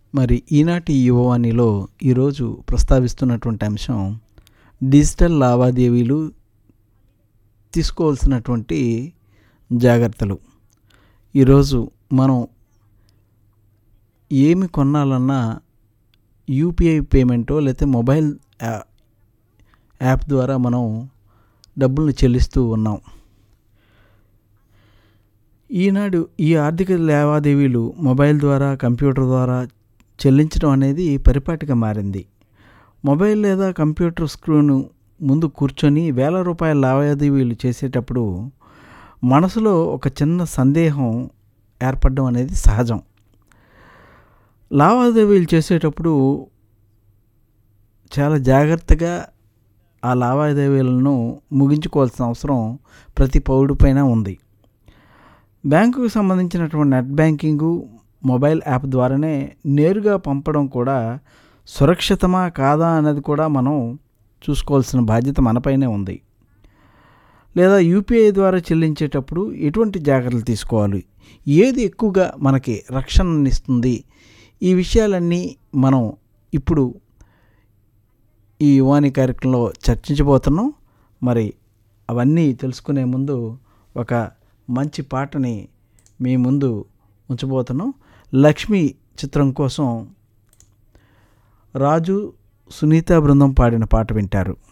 మరి ఈనాటి యువవాణిలో ఈరోజు ప్రస్తావిస్తున్నటువంటి అంశం డిజిటల్ లావాదేవీలు తీసుకోవాల్సినటువంటి జాగ్రత్తలు ఈరోజు మనం ఏమి కొనాలన్నా యూపీఐ పేమెంటో లేకపోతే మొబైల్ యా- యాప్ ద్వారా మనం డబ్బుల్ని చెల్లిస్తూ ఉన్నాం ఈనాడు ఈ ఆర్థిక లావాదేవీలు మొబైల్ ద్వారా కంప్యూటర్ ద్వారా చెల్లించడం అనేది పరిపాటిగా మారింది మొబైల్ లేదా కంప్యూటర్ స్క్రీన్ ముందు కూర్చొని వేల రూపాయల లావాదేవీలు చేసేటప్పుడు మనసులో ఒక చిన్న సందేహం ఏర్పడడం అనేది సహజం లావాదేవీలు చేసేటప్పుడు చాలా జాగ్రత్తగా ఆ లావాదేవీలను ముగించుకోవాల్సిన అవసరం ప్రతి పౌరుడిపైన ఉంది బ్యాంకుకు సంబంధించినటువంటి నెట్ బ్యాంకింగు మొబైల్ యాప్ ద్వారానే నేరుగా పంపడం కూడా సురక్షితమా కాదా అన్నది కూడా మనం చూసుకోవాల్సిన బాధ్యత మనపైనే ఉంది లేదా యూపీఐ ద్వారా చెల్లించేటప్పుడు ఎటువంటి జాగ్రత్తలు తీసుకోవాలి ఏది ఎక్కువగా మనకి రక్షణనిస్తుంది ఈ విషయాలన్నీ మనం ఇప్పుడు ఈ యువాని కార్యక్రమంలో చర్చించబోతున్నాం మరి అవన్నీ తెలుసుకునే ముందు ఒక మంచి పాటని మీ ముందు ఉంచబోతున్నాం లక్ష్మి చిత్రం కోసం రాజు సునీత బృందం పాడిన పాట వింటారు